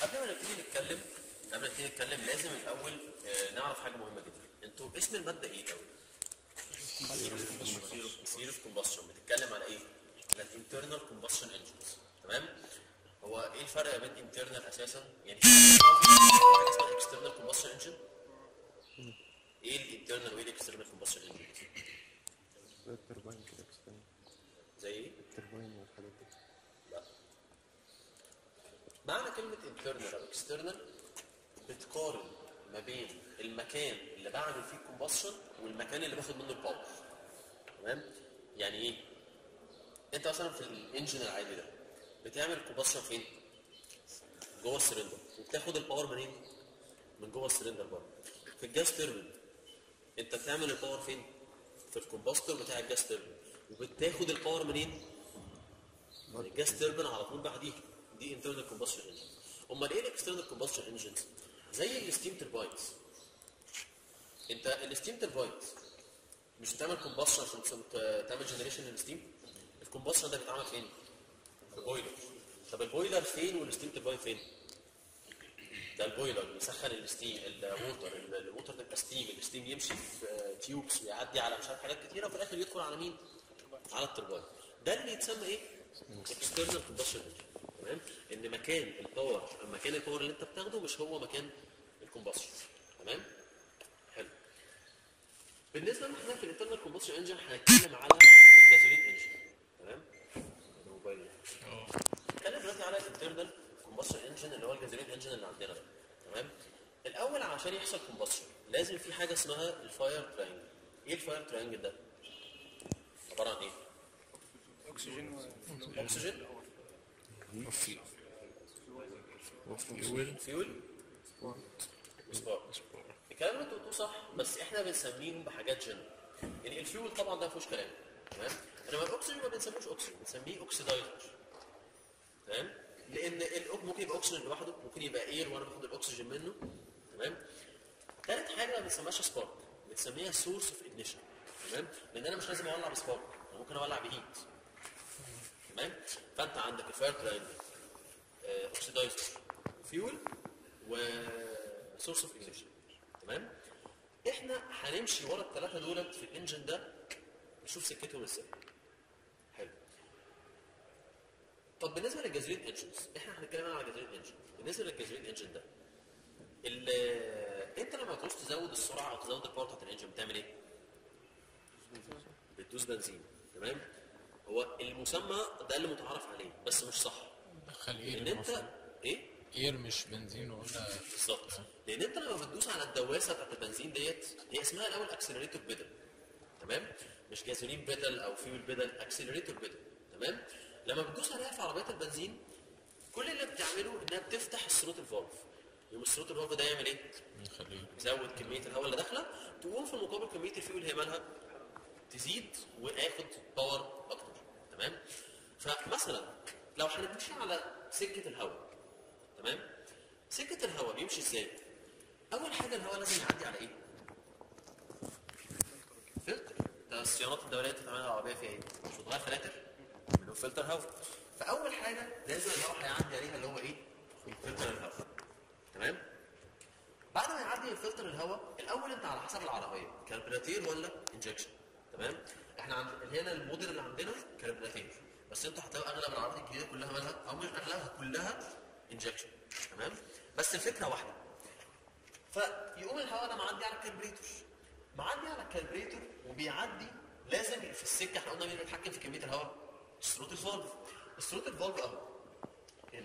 قبل ما نبتدي نتكلم قبل ما نبتدي نتكلم لازم الاول آه، نعرف حاجه مهمه جدا انتوا اسم الماده ايه الاول؟ سيريس كومبشن بتتكلم على ايه؟ على الانترنال كومبشن انجنز تمام؟ هو ايه الفرق بين انترنال اساسا؟ يعني في حاجه اسمها اكسترنال كومبشن انجن ايه الانترنال وايه الاكسترنال كومبشن انجن؟ الترباين كده اكسترنال زي ايه؟ الترباين والحاجات دي لا معنى كلمة internal أو external بتقارن ما بين المكان اللي بعمل فيه الكومبشن والمكان اللي باخد منه الباور تمام؟ يعني ايه؟ انت مثلا في الانجن العادي ده بتعمل الكومبشن فين؟ جوه السلندر وبتاخد الباور منين؟ من جوه السلندر برضه في الجاز تيربين انت بتعمل الباور فين؟ في الكومباستور بتاع الجاز تيربين وبتاخد الباور منين؟ من الجاز تيربين على طول بعديها دي انترنال كومبشن انجن امال ايه الاكسترنال كومبشن انجنز زي الستيم ترباينز انت الستيم ترباينز مش بتعمل كومبشن عشان ت- تعمل جنريشن للستيم الكومبشن ده بيتعمل فين في البويلر طب البويلر فين والستيم ترباين فين ده البويلر بيسخن الستيم الووتر الووتر ده ستيم الستيم يمشي في تيوبس ويعدي على مش عارف حاجات كتيره وفي الاخر يدخل على مين على الترباين ده اللي يتسمى ايه اكسترنال كومبشن انجن تمام ان مكان الباور مكان الباور اللي انت بتاخده مش هو مكان الكومبشن تمام حلو بالنسبه لنا احنا في الانترنال كومبشن انجن هنتكلم على الجازولين انجن تمام الموبايل نتكلم دلوقتي على الانترنال كومبشن انجن اللي هو الجازولين انجن اللي عندنا ده تمام الاول عشان يحصل كومبشن لازم في حاجه اسمها الفاير تراينجل ايه الفاير تراينجل ده عباره عن ايه اكسجين اكسجين وفيول فيول وسبارك الكلام اللي انتوا قلتوه صح بس احنا بنسميهم بحاجات جنرال يعني الفيول طبعا ده ما فيهوش كلام تمام انما الاكسجين ما بنسميهوش اكسجين بنسميه اوكسيدايزر تمام لان الأوك ممكن يبقى اكسجين لوحده ممكن يبقى اير وانا باخد الاكسجين منه تمام ثالث حاجه ما بنسميهاش سبارك بنسميها سورس اوف اجنيشن تمام لان انا مش لازم اولع بسبارك انا ممكن اولع بهيت تمام فانت عندك الفاير تراينجل اوكسيدايزر فيول وسورس اوف اجنيشن تمام احنا هنمشي ورا الثلاثه دولت في الانجن ده نشوف سكتهم ازاي حلو طب بالنسبه للجازولين انجنز احنا هنتكلم على الجازولين انجن بالنسبه للجازولين انجن ده ال- انت لما تعوز تزود السرعه او تزود الباور بتاعت الانجن بتعمل ايه؟ بتدوس بنزين تمام هو المسمى ده اللي متعارف عليه بس مش صح دخل ان اير انت المفروض ايه اير مش بنزين ولا بالظبط لان انت لما بتدوس على الدواسه بتاعت البنزين ديت هي اسمها الاول اكسلريتور بيدل تمام مش جازولين بيدل او فيول بيدل اكسلريتور بيدل تمام لما بتدوس عليها في عربيات البنزين كل اللي بتعمله انها بتفتح السروت الفالف يقوم السروت الفالف ده يعمل ايه؟ يخليه يزود كميه الهواء اللي داخله تقوم في المقابل كميه الفيول هي مالها تزيد وياخد باور اكتر تمام فمثلا لو هنمشي على سكه الهواء تمام سكه الهواء بيمشي ازاي اول حاجه الهواء لازم يعدي على ايه فلتر ده الصيانات الدوريه اللي بتعملها العربيه فيها ايه مش بتغير فلاتر من فلتر هواء فاول حاجه لازم الهواء هيعدي عليها اللي هو ايه فلتر الهواء تمام بعد ما يعدي من فلتر الهواء الاول انت على حسب العربيه كاربراتير ولا انجكشن تمام احنا عند هنا الموديل اللي عندنا كاربراتير بس انتوا هتلاقوا اغلب العربيات الجديده كلها مالها او مش اغلبها كلها انجكشن تمام بس الفكره واحده فيقوم الهواء ده معدي على الكربريتور معدي على الكربريتور وبيعدي لازم في السكه احنا قلنا مين اللي بيتحكم في كميه الهواء؟ السروت الفالف السروت الفالف اهو هنا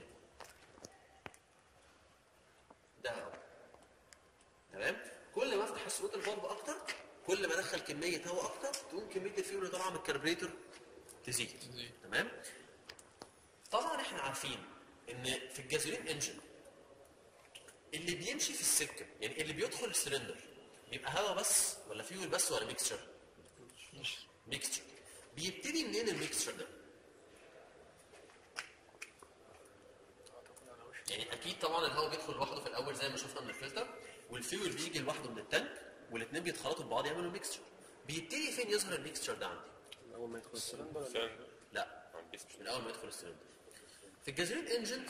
ده اهو تمام كل ما افتح السروت الفالف اكتر كل ما ادخل كميه هواء اكتر تقوم كميه الفيول اللي طالعه من الكربريتور تزيد تزيد. تمام طبعا احنا عارفين ان في الجازولين انجن اللي بيمشي في السكه يعني اللي بيدخل السلندر بيبقى هواء بس ولا فيول بس ولا ميكستشر ميكستشر بيبتدي منين الميكستشر ده يعني اكيد طبعا الهواء بيدخل لوحده في الاول زي ما شفنا من الفلتر والفيول بيجي لوحده من التانك والاثنين بيتخلطوا ببعض يعملوا ميكستشر بيبتدي فين يظهر الميكستشر ده عندي اول ما يدخل السلندر ولا لا من اول ما يدخل السلندر في الجازولين انجنز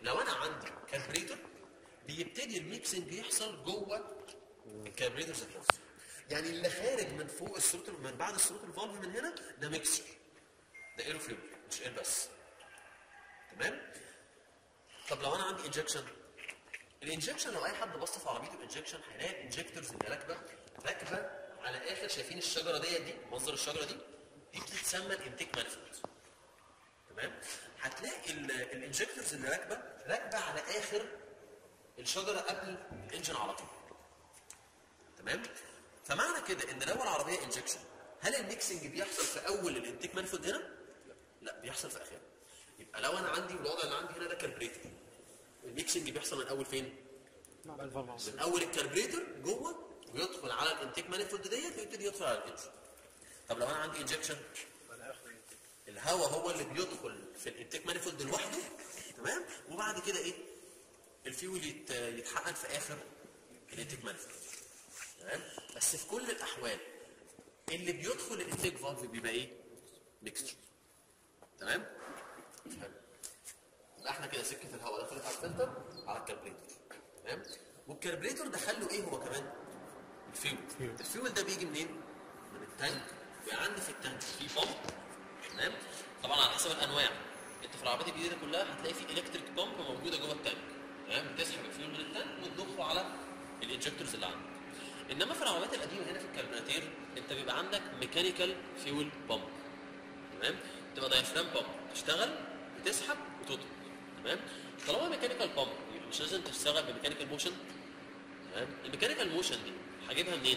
لو انا عندي كالبريتور بيبتدي الميكسنج يحصل جوه الكالبريتور ذات نفسه يعني اللي خارج من فوق السروت من بعد السروت الفالف من هنا ده ميكسر ده ايرو فلويد مش اير بس تمام طب لو انا عندي انجكشن الانجكشن لو اي حد بص في عربيته الانجكشن هيلاقي الانجكتورز اللي راكبه راكبه على اخر شايفين الشجره ديت دي منظر الشجره دي دي بتتسمى الانتيك مانيفولد تمام هتلاقي الانجكتورز اللي راكبه راكبه على اخر الشجره قبل الانجن على طول تمام فمعنى كده ان لو العربيه انجكشن هل الميكسنج بيحصل في اول الانتيك مانيفولد هنا؟ لا بيحصل في اخرها يبقى لو انا عندي الوضع اللي عندي هنا ده كالبريتور الميكسنج بيحصل من اول فين؟ من اول الكربريتور جوه ويدخل على الانتيك مانيفولد ديت ويبتدي يدخل على الانجن طب لو انا عندي انجكشن الهواء هو اللي بيدخل في الانتيك مانيفولد لوحده تمام وبعد كده ايه الفيول يت- يتحقن في اخر الانتيك مانيفولد تمام بس في كل الاحوال اللي بيدخل الانتيك فالف بيبقى ايه ميكستشر تمام حلو. يبقى احنا كده سكه الهواء دخلت على الفلتر على الكربريتور تمام والكربريتور دخل له ايه هو كمان الفيول الفيول ده بيجي منين من التانك بيبقى عندي في التانك في بامب تمام طبعا على حسب الانواع انت في العربيات الجديده كلها هتلاقي في الكتريك بامب موجوده جوه التانك تمام بتسحب الفيول من التانك وتضخه على الانجكتورز اللي عندك انما في العربيات القديمه هنا في الكربراتير انت بيبقى عندك ميكانيكال فيول بامب تمام تبقى دايفرام بامب تشتغل بتسحب وتطلق تمام طالما ميكانيكال بامب يبقى مش لازم تشتغل بميكانيكال موشن تمام الميكانيكال موشن دي هجيبها منين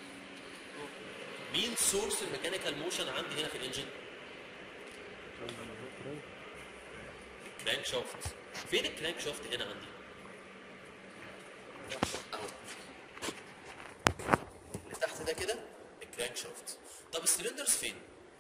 مين سورس الميكانيكال موشن عندي هنا في الانجن كرانك شافت فين الكرانك شافت هنا عندي اهو اللي تحت ده كده الكرانك شافت طب السلندرز فين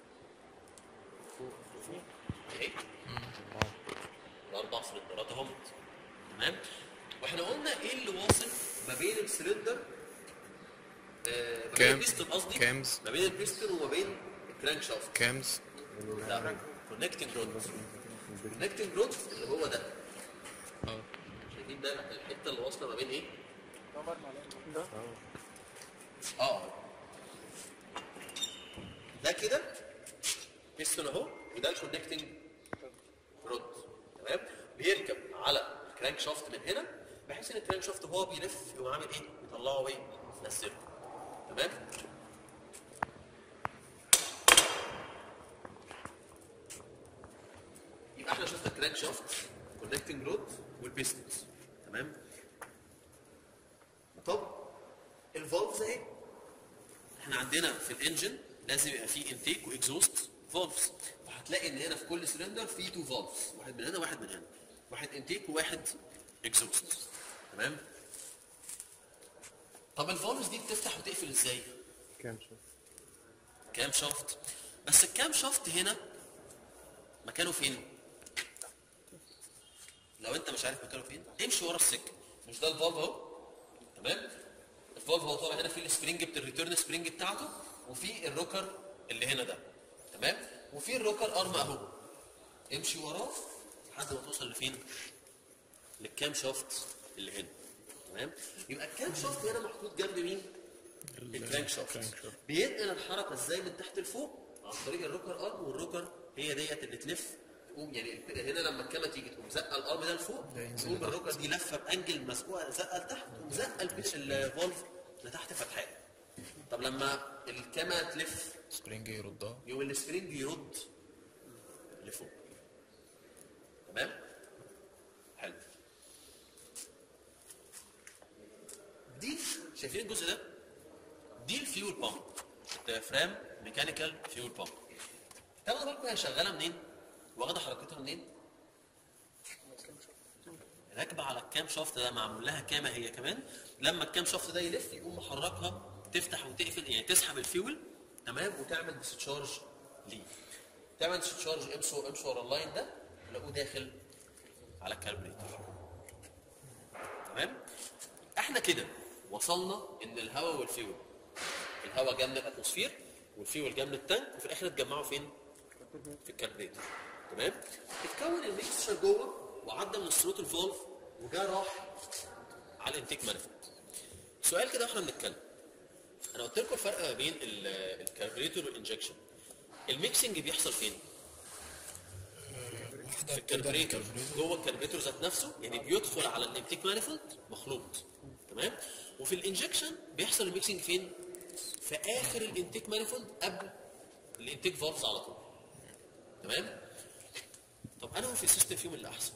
اهي الاربع سلندرات اهم تمام واحنا قلنا ايه اللي واصل ما بين السلندر آه، ما بين كام؟ البيستون قصدي كامز؟ ما بين البيستون وما بين الكرانك شافت كامز لا كونكتنج رود كونكتنج رود اللي هو ده اه شايفين ده الحته اللي واصله ما بين ايه؟ اه ده كده بيستون اهو وده الكونكتنج رود تمام بيركب على الكرانك شافت من هنا بحيث ان الكرانك شافت وهو بيلف يقوم عامل ايه؟ يطلعه ايه؟ ينزله تمام؟ يبقى احنا شفنا الكرانك شافت كونكتنج رود والبيستنز تمام؟ طب الفالفز اهي احنا عندنا في الانجن لازم يبقى فيه انتيك واكزوست فالفز فهتلاقي ان هنا في كل سلندر فيه تو فالفز واحد من هنا وواحد من هنا واحد انتيك وواحد اكزوست تمام طب الفالفز دي بتفتح وتقفل ازاي كام شوف كام شافت بس الكام شافت هنا مكانه فين لو انت مش عارف مكانه فين امشي ورا السكه مش ده الفالف اهو تمام الفالف هو طالع هنا في السبرينج بتاع الريتيرن سبرينج بتاعته وفي الروكر اللي هنا ده تمام وفي الروكر ارم اهو امشي وراه لحد ما توصل لفين للكام شافت اللي هنا تمام يبقى الكام شافت هنا محطوط جنب مين الكرانك شافت بينقل الحركه ازاي من تحت لفوق عن طريق الروكر ارم والروكر هي ديت اللي تلف تقوم يعني هنا لما الكاميرا تيجي تقوم زقه الارم ده لفوق تقوم الروكر دي لفه بانجل مسقوقه زقه لتحت تقوم زقه البيش الفولف لتحت فتحاه طب لما الكاميرا تلف سبرينج يردها يقوم السبرينج يرد لفوق تمام حلو دي شايفين الجزء ده دي الفيول بامب ديافرام ميكانيكال فيول بامب تاخدوا بالكم هي شغاله منين واخده حركتها منين راكبه على الكام شافت ده معمول لها كامه هي كمان لما الكام شافت ده يلف يقوم محركها تفتح وتقفل يعني تسحب الفيول تمام وتعمل ديسشارج ليه تعمل ديسشارج امشوا امشوا ورا اللاين ده تلاقوه داخل على الكالبريتر تمام احنا كده وصلنا ان الهواء والفيول الهواء جاي من الاتموسفير والفيول جاي من التانك وفي الاخر اتجمعوا فين في الكالبريتر تمام اتكون الميكستشر جوه وعدى من الثروتل فالف وجا راح على الانتيك مانيفولد سؤال كده واحنا بنتكلم انا قلت لكم الفرق ما بين الكاربريتور والانجكشن الميكسنج بيحصل فين؟ في الكاربريتور جوه الكاربريتور ذات نفسه يعني بيدخل على الانتيك مانيفولد مخلوط تمام وفي الانجكشن بيحصل الميكسنج فين؟ في اخر الانتيك مانيفولد قبل الانتيك فالفز على طول تمام؟ طب انا هو في السيستم فيهم اللي احسن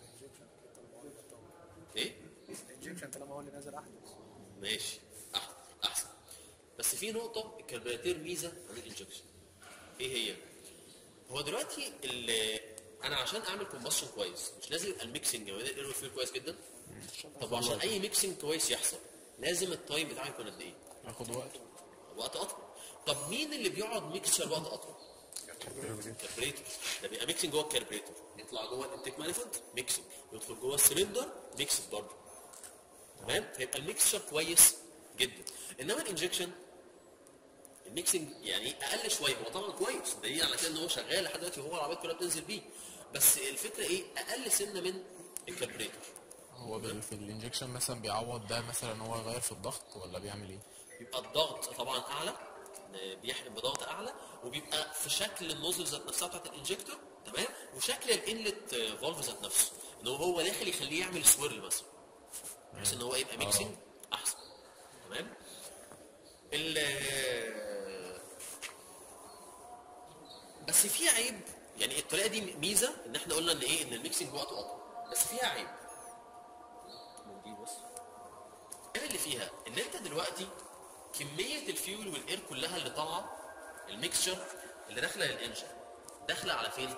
ايه؟ الانجكشن طالما هو اللي نازل احدث ماشي احسن احسن بس في نقطه الكربوراتير ميزه عن الانجكشن ايه هي هو دلوقتي ال- انا عشان اعمل كومبشن كويس مش لازم يبقى الميكسنج ما بين الاير والفيل كويس جدا طب عشان اي ميكسنج كويس يحصل لازم التايم بتاعه يكون قد ايه ياخد وقت وقت اطول طب مين اللي بيقعد ميكسر وقت اطول كالبريتور ده بيبقى ميكسنج جوه الكالبريتور يطلع جوه الانتيك مانيفولد ميكسنج يدخل جوه السلندر ميكسد برضه تمام فيبقى الميكسشر كويس جدا انما الانجكشن الميكسنج يعني اقل شويه هو طبعا كويس دليل على كده ان هو شغال لحد دلوقتي وهو العربيات كلها بتنزل بيه بس الفكره ايه اقل سنه من الكالبريتور هو بال- في الانجكشن مثلا بيعوض ده مثلا ان هو يغير في الضغط ولا بيعمل ايه؟ بيبقى الضغط طبعا اعلى بيحقن بضغط اعلى وبيبقى في شكل النوزل ذات نفسها بتاعت الانجكتور تمام وشكل الانلت فالف ذات نفسه ان هو هو داخل يخليه يعمل سويرل مثلا بحيث ان هو يبقى ميكسنج احسن تمام ال بس في عيب يعني الطريقه دي ميزه ان احنا قلنا ان ايه ان الميكسنج وقته اطول بس فيها عيب دي بص العيب اللي فيها ان انت دلوقتي كميه الفيول والاير كلها اللي طالعه الميكسشر اللي داخله للانجن داخله على فين؟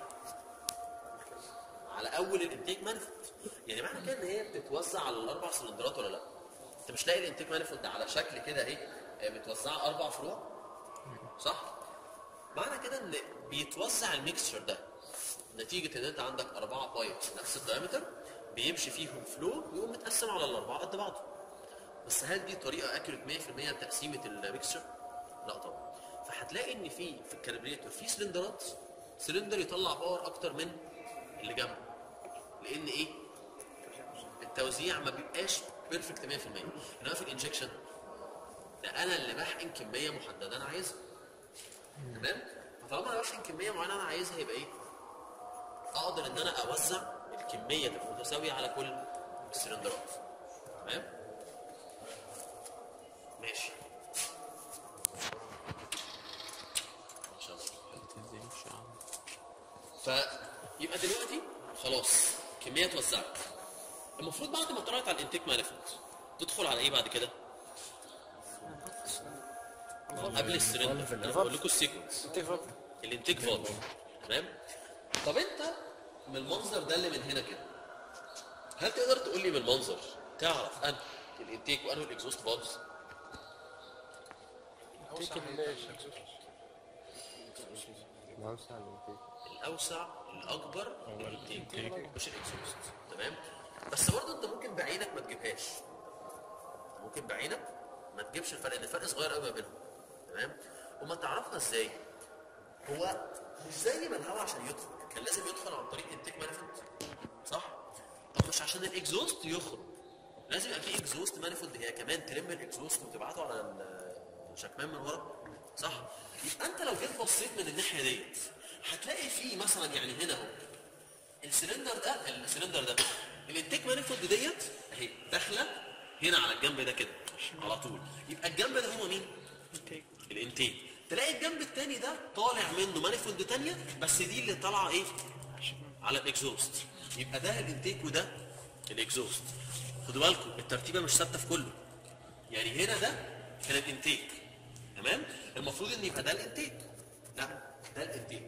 على اول الانتيك مانيفولد يعني معنى كده ان هي بتتوزع على الاربع سلندرات ولا لا؟ انت مش لاقي الانتيك مانيفولد على شكل كده اهي آه، متوزعه اربع فروع صح؟ معنى كده ان بيتوزع الميكسشر ده نتيجه ان انت عندك اربعه بايبس نفس الدايمتر بيمشي فيهم فلو ويقوم متقسم على الاربعه قد بعضه بس هل دي طريقه اكيوريت 100% لتقسيمه الميكسشر؟ لا طبعا فهتلاقي ان في في الكالبريتور في سلندرات سلندر يطلع باور اكتر من اللي جنبه لان ايه؟ التوزيع ما بيبقاش بيرفكت 100% انما في الانجكشن ده انا اللي بحقن كميه محدده انا عايزها تمام؟ فطالما انا بحقن كميه معينه انا عايزها يبقى ايه؟ اقدر ان انا اوزع الكميه تبقى متساويه على كل السلندرات تمام؟ ماشي ان شاء الله فيبقى دلوقتي خلاص كميه اتوزعت المفروض بعد ما طلعت على الانتيك مانيفولد تدخل على ايه بعد كده؟ قبل السرندر انا بقول لكم السيكونس الانتيك فالف تمام طب انت من المنظر ده اللي من هنا كده هل تقدر تقول لي بالمنظر تعرف ان الانتيك وانه الاكزوست فالفز الأوسع الانتيك الاوسع الاكبر الانتيك مش الاكزوست تمام بس برضه انت ممكن بعينك ما تجيبهاش ممكن بعينك ما تجيبش الفرق لان الفرق صغير قوي ما بينهم تمام وما تعرفها ازاي هو مش زي ما الهواء عشان يدخل كان لازم يدخل عن طريق انتيك مانيفولد صح طب مش عشان الاكزوست يخرج لازم يبقى في اكزوست مانيفولد هي كمان تلم الاكزوست وتبعته على ال- الشكمان من ورا صح يبقى انت لو جيت بصيت من الناحيه ديت هتلاقي في مثلا يعني هنا اهو السلندر ده السلندر ده الانتيك مانيفولد ديت اهي داخله هنا على الجنب ده كده على طول يبقى الجنب ده هو مين؟ الانتيك تلاقي الجنب التاني ده طالع منه مانيفولد تانية بس دي اللي طالعه ايه؟ على الاكزوست يبقى ده الانتيك وده الاكزوست خدوا بالكم الترتيبه مش ثابته في كله يعني هنا ده كان الانتيك تمام المفروض ان يبقى ده الانتيك لا ده الانتيك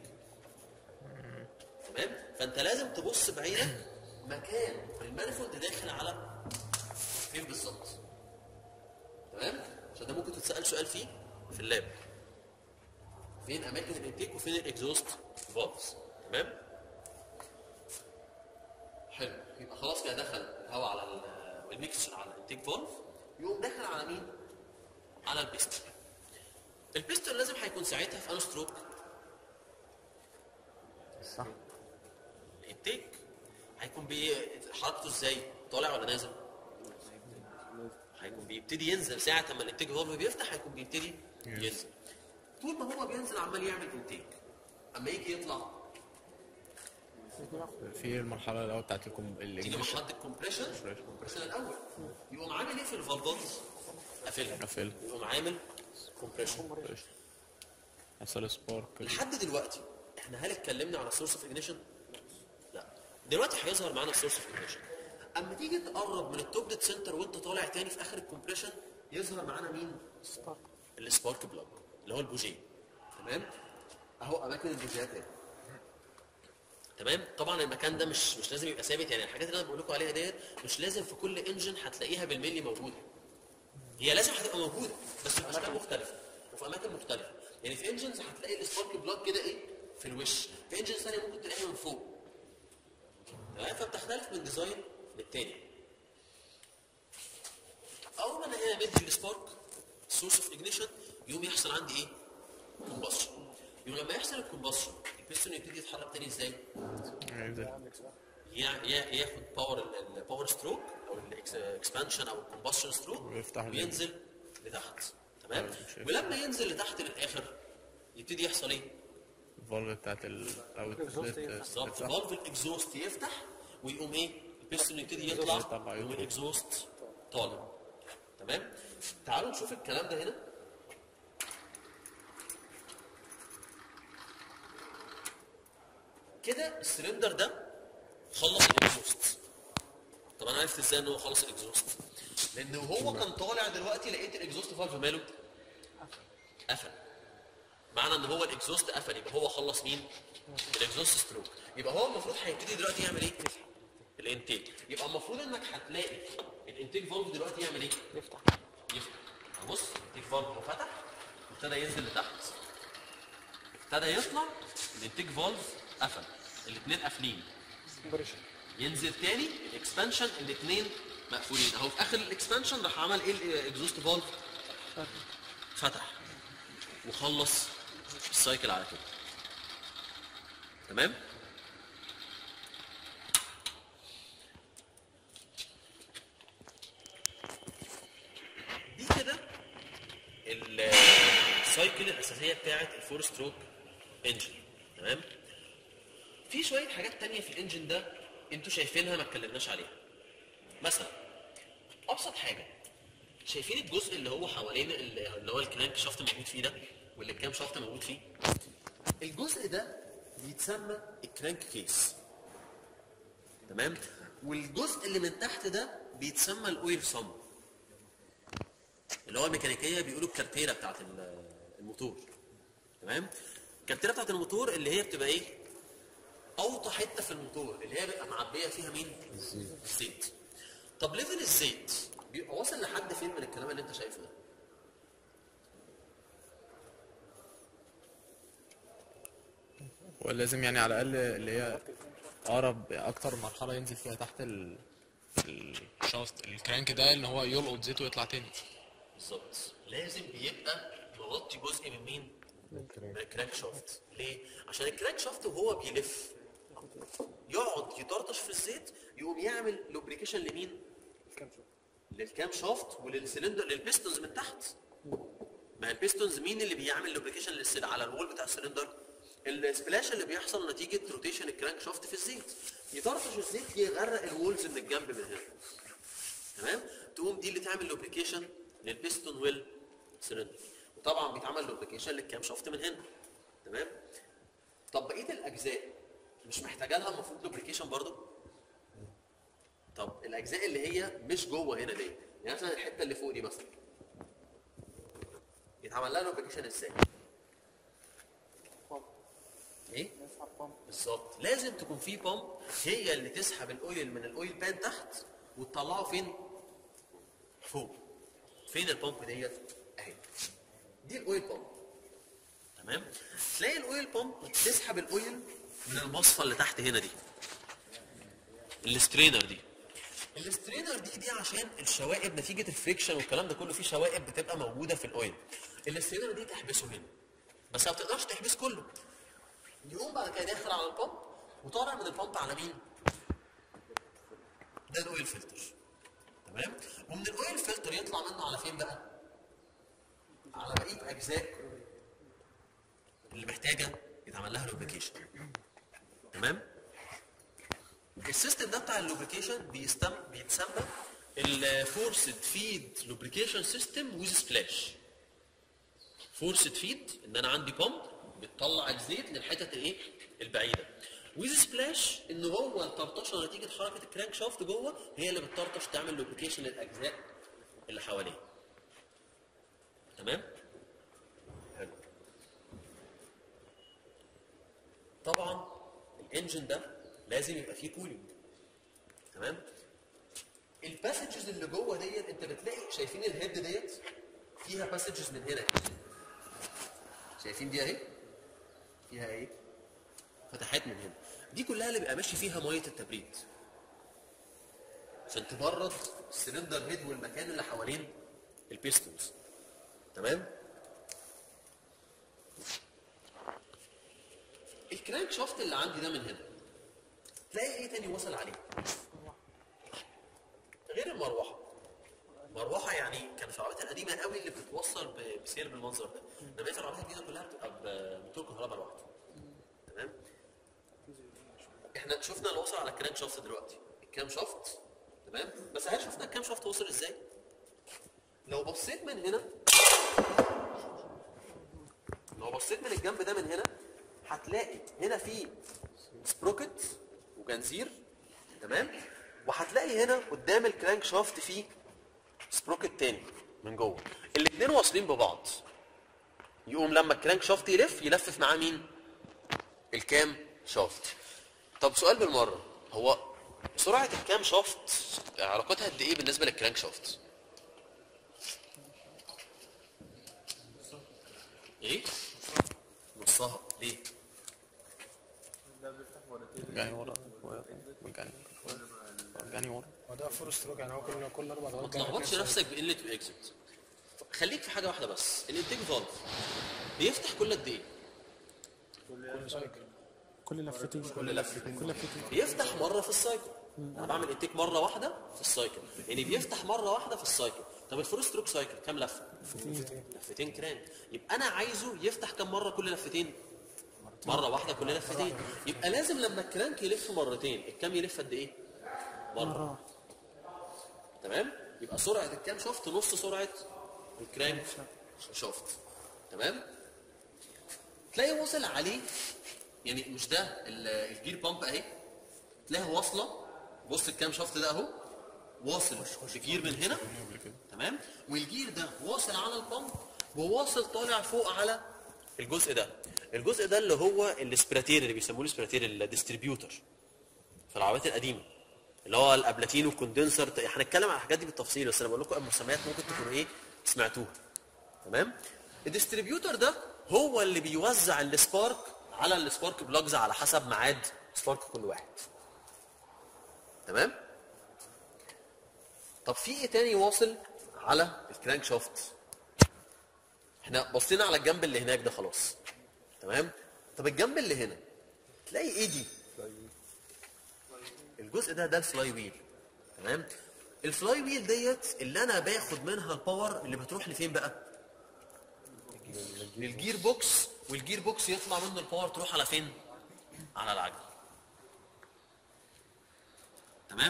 تمام فانت لازم تبص بعينك مكان المانيفولد داخل على فين بالظبط تمام عشان ده ممكن تتسال سؤال فيه في اللاب فين اماكن الانتيك وفين الاكزوست فالفز تمام حلو يبقى خلاص كده دخل الهواء على ال- الميكسشر على الانتيك فالف يقوم داخل على مين؟ على البيستون البيستون لازم هيكون ساعتها في ان ستروك صح الانتيك هيكون بي حركته ازاي طالع ولا نازل هيكون بيبتدي ينزل ساعة ما الانتاج فالف بيفتح هيكون بيبتدي ينزل طول ما هو بينزل عمال يعمل انتاج اما يجي يطلع في المرحله الاول بتاعت الكم تيجي الانجليشن مرحله الكومبريشن الكومبريشن الاول يقوم عامل ايه في الفالفات؟ قافلها قافلها. يقوم عامل كومبريشن حصل سبارك لحد دلوقتي احنا هل اتكلمنا على السورس اوف اجنيشن؟ لا دلوقتي هيظهر معانا السورس اوف اجنيشن اما تيجي تقرب من التوب ديت سنتر وانت طالع تاني في اخر الكومبريشن يظهر معانا مين؟ السبارك بلاج اللي هو البوجيه تمام؟ اهو اماكن البوجيهات اهي تمام طبعا المكان ده مش مش لازم يبقى ثابت يعني الحاجات اللي انا بقول لكم عليها ديت مش لازم في كل انجن هتلاقيها بالملي موجوده هي لازم هتبقى موجوده بس في اشكال مختلفه وفي اماكن مختلفه يعني في انجنز هتلاقي السبارك بلاج كده ايه في الوش في انجنز ثانيه ممكن تلاقيها من فوق تمام فبتختلف من ديزاين للتاني اول ما انا هنا بدي السبارك سورس اوف اجنيشن يقوم يحصل عندي ايه؟ كومبشن يقوم لما يحصل الكومبشن البيستون يبتدي يتحرك تاني ازاي؟ يا- يا- ياخد باور الباور ستروك او الاكسبانشن او الكومبشن ستروك ويفتح ال- وينزل لتحت تمام أيوة، شايف. ولما ينزل لتحت للاخر يبتدي يحصل ايه؟ الفالف بتاعت ال Exhaust يفتح. بالظبط يفتح. فالف الاكزوست يفتح ويقوم ايه؟ البيستون يبتدي يطلع يطلع يقوم يخرج. الاكزوست طالع تمام؟ تعالوا نشوف الكلام ده هنا كده السلندر ده خلص الاكزوست طب انا عرفت ازاي ان هو خلص الاكزوست لان هو كان طالع دلوقتي لقيت الاكزوست فالف ماله قفل معنى ان هو الاكزوست قفل يبقى هو خلص مين الاكزوست ستروك يبقى هو المفروض هيبتدي دلوقتي يعمل ايه الانتاج يبقى المفروض انك هتلاقي الانتاج فالف دلوقتي يعمل ايه يفتح يفتح بص الانتاج فالف هو فتح وابتدى ينزل لتحت ابتدى يطلع الانتاج فالف قفل الاثنين قافلين كومبريشن ينزل تاني الاكسبانشن الاثنين مقفولين اهو في اخر الاكسبانشن راح عمل ايه الاكزوست فالف فتح وخلص السايكل على كده تمام دي كده السايكل الاساسيه بتاعت الفور ستروك انجن تمام في شويه حاجات تانية في الانجن ده انتوا شايفينها ما اتكلمناش عليها مثلا ابسط حاجه شايفين الجزء اللي هو حوالين ال- اللي هو الكرانك شافت موجود فيه ده واللي الكام شافت موجود فيه الجزء ده بيتسمى الكرانك كيس تمام والجزء اللي من تحت ده بيتسمى الاويل صم اللي هو الميكانيكيه بيقولوا الكارتيره بتاعت ال- الموتور تمام الكارتيره بتاعت الموتور اللي هي بتبقى ايه اوطى حته في الموتور اللي هي بيبقى معبيه فيها مين الزيت طب ليفل الزيت بيبقى واصل لحد فين من الكلام اللي انت شايفه ده ولازم يعني على الاقل اللي هي اقرب اكتر مرحله ينزل فيها تحت ال الشافت الكرانك ده ان هو يلقط زيت ويطلع تاني بالظبط لازم بيبقى مغطي جزء من مين من الكرانك شافت ليه عشان الكرانك شافت وهو بيلف يقعد يطرطش في الزيت يقوم يعمل لوبريكيشن لمين كام شوط للكام شافت وللسلندر للبيستونز من تحت ما هي البيستونز مين اللي بيعمل لوبريكيشن للسل على الوول بتاع السلندر السبلاش اللي بيحصل نتيجه روتيشن الكرانك شافت في الزيت يطرطش الزيت يغرق الوولز من الجنب من هنا تمام تقوم دي اللي تعمل لوبريكيشن للبيستون ويل سلندر وطبعا بيتعمل لوبريكيشن للكام شافت من هنا تمام طب بقيه الاجزاء مش محتاجه لها المفروض لوبريكيشن برضه طب الاجزاء اللي هي مش جوه هنا دي يعني مثلا الحته اللي فوق دي مثلا يتعمل لها لوبريكيشن ازاي بامب ايه نسحب بامب بالظبط لازم تكون في بامب هي اللي تسحب الاويل من الاويل بان تحت وتطلعه فين فوق فين البامب ديت اهي دي الاويل بامب تمام تلاقي الاويل بامب تسحب الاويل من المصفى اللي تحت هنا دي السترينر دي السترينر دي دي عشان الشوائب نتيجه الفريكشن والكلام ده كله في شوائب بتبقى موجوده في الاويل السترينر دي تحبسه هنا بس ما بتقدرش تحبس كله يقوم بعد كده داخل على البامب وطالع من البامب على مين؟ ده الاويل فلتر تمام ومن الاويل فلتر يطلع منه على فين بقى على بقيه اجزاء اللي محتاجه يتعمل لها لوبريكيشن تمام السيستم ده بتاع اللوبريكيشن بيستم بيتسمى الفورسد فيد لوبريكيشن سيستم ويز سبلاش فورسد فيد ان انا عندي بامب بتطلع الزيت للحتت الايه البعيده ويز سبلاش ان هو الطرطشه نتيجه حركه الكرانك شافت جوه هي اللي بتطرطش تعمل لوبريكيشن للاجزاء اللي حواليه تمام حلو طبعا الانجن ده لازم يبقى فيه كولينج تمام الباسجز اللي جوه ديت انت بتلاقي شايفين الهيد ديت فيها باسجز من هنا شايفين دي اهي فيها ايه فتحات من هنا دي كلها اللي بيبقى ماشي فيها ميه التبريد عشان تبرد السلندر هيد والمكان اللي حوالين البيستونز تمام الكرانك شافت اللي عندي ده من هنا تلاقي ايه تاني وصل عليه غير المروحه مروحه يعني كان في العربيات القديمه قوي اللي بتتوصل ب- بسير بالمنظر ده انما في العربيات الجديده كلها بتبقى بموتور كهرباء لوحده تمام احنا شفنا اللي وصل على الكرانك شافت دلوقتي الكام شافت تمام بس هل شفنا الكام شافت وصل ازاي لو بصيت من هنا لو بصيت من الجنب ده من هنا هتلاقي هنا في سبروكت وجنزير تمام وهتلاقي هنا قدام الكرانك شافت فيه سبروكت تاني من جوه الاثنين واصلين ببعض يقوم لما الكرانك شافت يلف يلفف معاه مين الكام شافت طب سؤال بالمره هو سرعه الكام شافت علاقتها قد ايه بالنسبه للكرانك شافت ايه نصها ليه رجعني ورا رجعني رجعني ورا هو ده فور ستروك يعني هو كل كل اربع ما دقايق تلخبطش نفسك بانلت واكزت خليك في حاجه واحده بس الانتاج فالف بيفتح كل قد ايه كل سايكل كل لفتين كل لفتين. كل لفتين بيفتح مره في السايكل انا بعمل انتيك مره واحده في السايكل يعني بيفتح مره واحده في السايكل طب الفور ستروك سايكل كام لفه لفتين كرانك يبقى انا عايزه يفتح كام مره كل لفتين مره واحده كل لفتين يبقى لازم لما الكرانك يلف مرتين الكام يلف قد ايه مره تمام يبقى سرعه الكام شافت نص سرعه الكرانك شافت تمام تلاقي وصل عليه يعني مش ده ال- الجير بامب اهي تلاقيها واصله بص الكام شافت ده اهو واصل بجير من هنا تمام والجير ده واصل على البامب وواصل طالع فوق على الجزء ده الجزء ده اللي هو الاسبراتير اللي بيسموه الاسبراتير الديستريبيوتر في العربيات القديمه اللي هو الابلاتين والكوندنسر هنتكلم عن الحاجات دي بالتفصيل بس انا بقول لكم المسميات ممكن تكونوا ايه سمعتوها تمام الديستريبيوتر ده هو اللي بيوزع السبارك على السبارك بلوجز على حسب ميعاد سبارك كل واحد تمام طب في ايه تاني واصل على الكرانك شافت احنا بصينا على الجنب اللي هناك ده خلاص تمام طب الجنب اللي هنا تلاقي ايه دي الجزء ده ده الفلاي ويل تمام الفلاي ويل ديت اللي انا باخد منها الباور اللي بتروح لفين بقى للجير بوكس والجير بوكس يطلع منه الباور تروح على فين على العجل تمام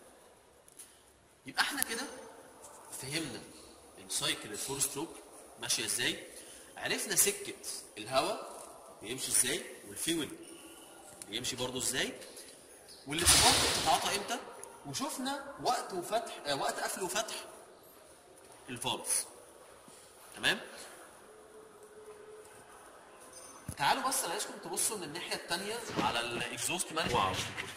يبقى احنا كده فهمنا السايكل الفور ستروك ماشيه ازاي عرفنا سكه الهواء بيمشي ازاي والفيول بيمشي برضه ازاي والسبارك بتتعاطى امتى وشفنا وقت وفتح آه وقت قفل وفتح الفالف تمام تعالوا بس انا عايزكم تبصوا من الناحيه الثانيه على الاكزوست مانجمنت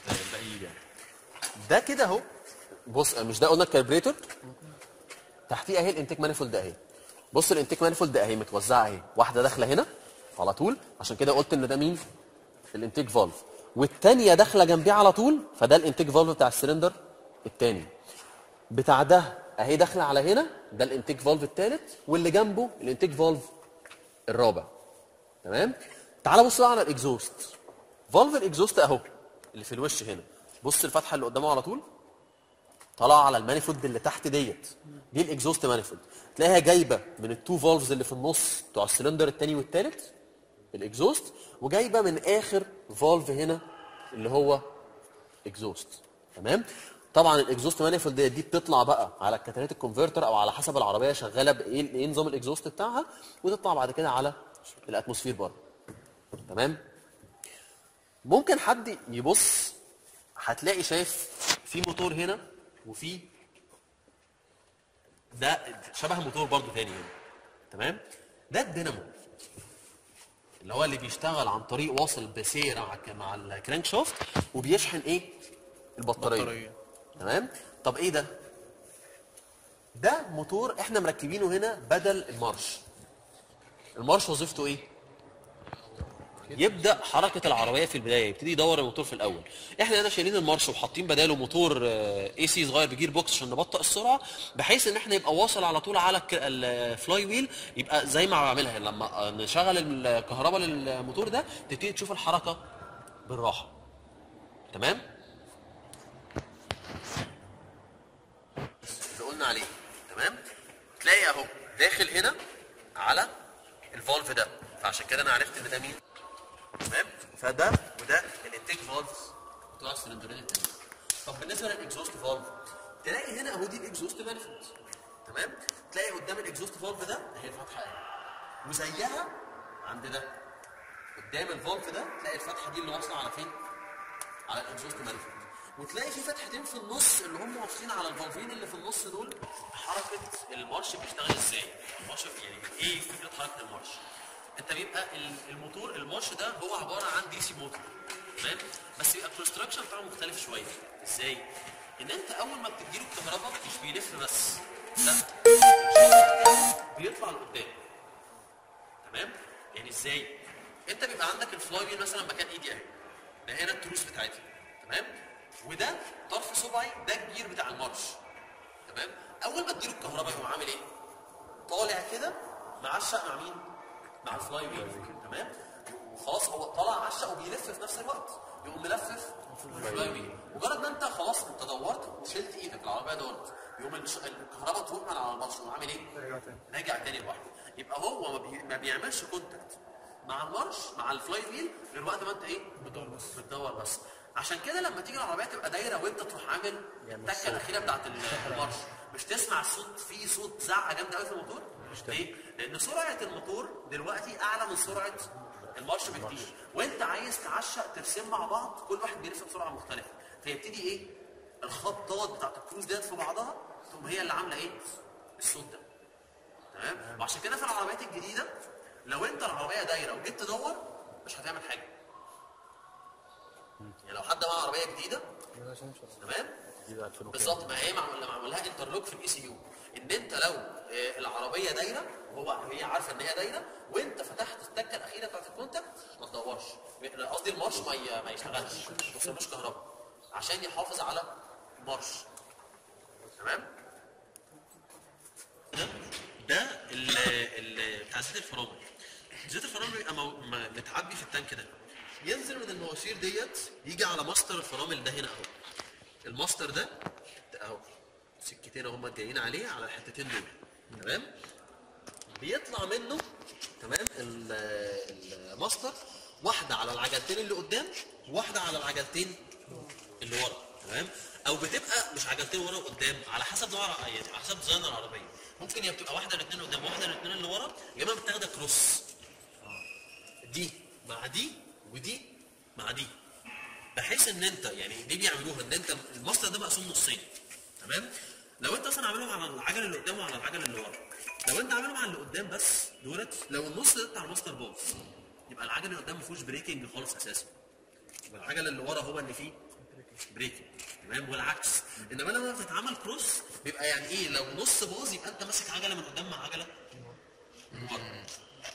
ده كده اهو بص مش ده قلنا الكالبريتور تحتيه اهي الانتيك مانيفولد ده اهي بص الانتيك مانيفولد ده اهي متوزعه اهي واحده داخله هنا على طول عشان كده قلت ان ده مين الانتيك فالف والثانيه داخله جنبيه على طول فده الانتيك فالف بتاع السلندر الثاني بتاع ده اهي داخله على هنا ده الانتيك فالف الثالث واللي جنبه الانتيك فالف الرابع تمام تعال بص بقى على الاكزوست فالف الاكزوست اهو اللي في الوش هنا بص الفتحه اللي قدامه على طول طالعه على المانيفولد اللي تحت ديت دي الاكزوست مانيفولد تلاقيها جايبه من التو فالفز اللي في النص بتوع السلندر الثاني والثالث الاكزوست وجايبه من اخر فالف هنا اللي هو اكزوست تمام طبعا الاكزوست مانيفولد دي بتطلع بقى على الكاتاليتيك كونفرتر او على حسب العربيه شغاله بايه ايه نظام الاكزوست بتاعها وتطلع بعد كده على الاتموسفير بره تمام ممكن حد يبص هتلاقي شايف في موتور هنا وفي ده شبه موتور برضو تاني هنا تمام ده الدينامو اللي هو اللي بيشتغل عن طريق واصل بسير مع مع الكرانك شافت وبيشحن ايه البطاريه بطارية. تمام طب ايه ده ده موتور احنا مركبينه هنا بدل المارش المارش وظيفته ايه يبدا حركه العربيه في البدايه يبتدي يدور الموتور في الاول احنا هنا شايلين المارش وحاطين بداله موتور اي سي صغير بجير بوكس عشان نبطئ السرعه بحيث ان احنا يبقى واصل على طول على الك- الفلاي ويل يبقى زي ما بعملها لما نشغل الكهرباء للموتور ده تبتدي تشوف الحركه بالراحه تمام اللي قلنا عليه تمام تلاقي اهو داخل هنا على الفولف ده فعشان كده انا عرفت ان ده مين تمام فده وده الانتيك فالفز بتوع السلندرين التانيين طب بالنسبه للاكزوست فالف تلاقي هنا اهو دي الاكزوست مانيفولد تمام تلاقي قدام الاكزوست فالف ده اهي الفتحه اهي وزيها عند ده قدام الفالف ده تلاقي الفتحه دي اللي واصله على فين؟ على الاكزوست مانيفولد وتلاقي في فتحتين في النص اللي هم واصلين على الفالفين اللي في النص دول حركه المارش بيشتغل ازاي؟ المارش يعني ايه فكره حركه المارش؟ انت بيبقى ال- الموتور المارش ده هو عباره عن دي سي موتور تمام؟ بس بيبقى الكونستراكشن بتاعه مختلف شويه ازاي؟ ان انت اول ما بتديله الكهرباء مش بيلف بس لا بيطلع لقدام تمام يعني ازاي انت بيبقى عندك الفلاي ويل مثلا مكان ايدي اهي ده هنا التروس بتاعتي تمام وده طرف صبعي ده الجير بتاع المارش تمام اول ما تديله الكهرباء يقوم عامل ايه طالع كده معشق مع مين مع الفلاي ويل تمام وخلاص هو طالع عشق وبيلف في نفس الوقت يقوم ملفف الفلاي ويل مجرد ما انت خلاص انت دورت وشلت ايدك العربيه دورت يقوم الش- الكهرباء تروح من على المارش يقوم عامل ايه راجع تاني لوحده يبقى هو ما, بي... ما بيعملش كونتاكت مع المارش مع الفلاي ويل غير وقت ما انت ايه بتدور بس بتدور بس عشان كده لما تيجي العربيه تبقى دايره وانت تروح عامل التكه الاخيره بتاعت ال- المارش مش تسمع صوت في صوت زعقه جامده قوي في الموتور ليه؟ لان سرعه الموتور دلوقتي اعلى من سرعه المارش بكتير وانت عايز تعشق ترسم مع بعض كل واحد بيرسم بسرعه مختلفه فيبتدي ايه الخطات بتاعت الكروز ديت في بعضها تقوم هي اللي عامله ايه الصوت ده تمام وعشان كده في العربيات الجديده لو انت العربيه دايره وجيت تدور مش هتعمل حاجه يعني لو حد معاه عربيه جديده تمام بالظبط ما هي معمول لما عملها انترلوك في الاي سي يو ان انت لو آه، العربيه دايره وهو هي عارفه ان هي دايره وانت فتحت التكه الاخيره بتاعت الكونتاكت ما تدورش قصدي المارش ما ي- ما يشتغلش ما توصلوش كهرباء عشان يحافظ على المارش تمام ده ده ال ال بتاع زيت الفرامل زيت الفرامل بيبقى مو- م- متعبي في التانك ده ينزل من المواسير ديت يجي على ماستر الفرامل ده هنا اهو الماستر ده ده اهو سكتين هم جايين عليه على الحتتين دول تمام بيطلع منه تمام ال- الماستر واحده على العجلتين اللي قدام وواحده على العجلتين اللي ورا تمام او بتبقى مش عجلتين ورا وقدام على حسب نوع الع- يعني على حسب ديزاين العربيه ممكن هي بتبقى واحده الاثنين قدام واحده الاثنين اللي ورا يا اما بتاخدها كروس دي مع دي ودي مع دي بحيث ان انت يعني دي بيعملوها ان انت الماستر ده مقسوم نصين تمام لو انت اصلا عاملهم على العجل اللي قدام وعلى العجل اللي ورا لو انت عاملهم على اللي قدام بس دولت لو النص ده بتاع الماستر باظ يبقى العجل اللي قدام ما فيهوش بريكنج خالص اساسا يبقى العجل اللي ورا هو اللي فيه بريكنج تمام والعكس انما لما بتتعمل كروس بيبقى يعني ايه لو نص باظ يبقى انت ماسك عجله من قدام مع عجله من ورا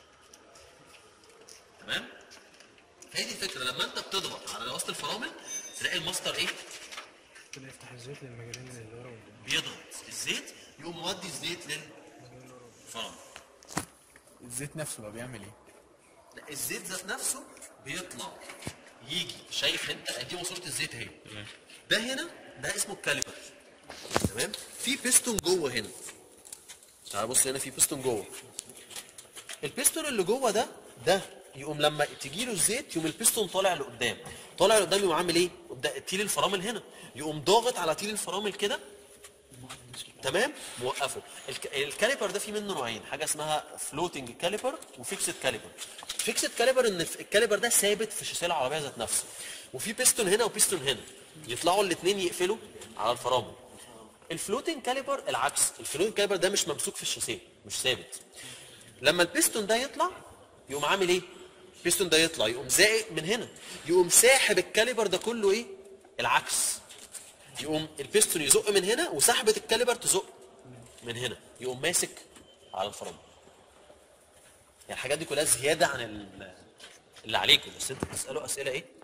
تمام هي دي الفكره لما انت بتضغط على وسط الفرامل تلاقي الماستر ايه كده يفتح الزيت للمجالين اللي ورا والجنب. بيضغط الزيت يقوم مودي الزيت للفرامل الزيت نفسه بقى بيعمل ايه؟ لا الزيت ذات نفسه بيطلع يجي شايف انت دي ماسوره الزيت اهي ده هنا ده اسمه الكاليبر تمام في بيستون جوه هنا تعال بص هنا في بيستون جوه البيستون اللي جوه ده ده يقوم لما تجي له الزيت يقوم البيستون طالع لقدام طالع لقدام يقوم عامل ايه قدام تيل الفرامل هنا يقوم ضاغط على تيل الفرامل كده تمام موقفه الك... الكاليبر ده فيه منه نوعين حاجه اسمها فلوتنج كاليبر وفيكسد كاليبر فيكسد كاليبر ان الف- الكاليبر ده ثابت في شاسيه العربيه ذات نفسه وفي بيستون هنا وبيستون هنا يطلعوا الاثنين يقفلوا على الفرامل الفلوتنج كاليبر العكس الفلوتنج كاليبر ده مش ممسوك في الشاسيه مش ثابت لما البيستون ده يطلع يقوم عامل ايه البيستون ده يطلع يقوم زائق من هنا يقوم ساحب الكاليبر ده كله ايه العكس يقوم البيستون يزق من هنا وسحبه الكاليبر تزق من هنا يقوم ماسك على الفرامل يعني الحاجات دي كلها زياده عن ال- اللي عليكم بس انتوا بتسالوا اسئله ايه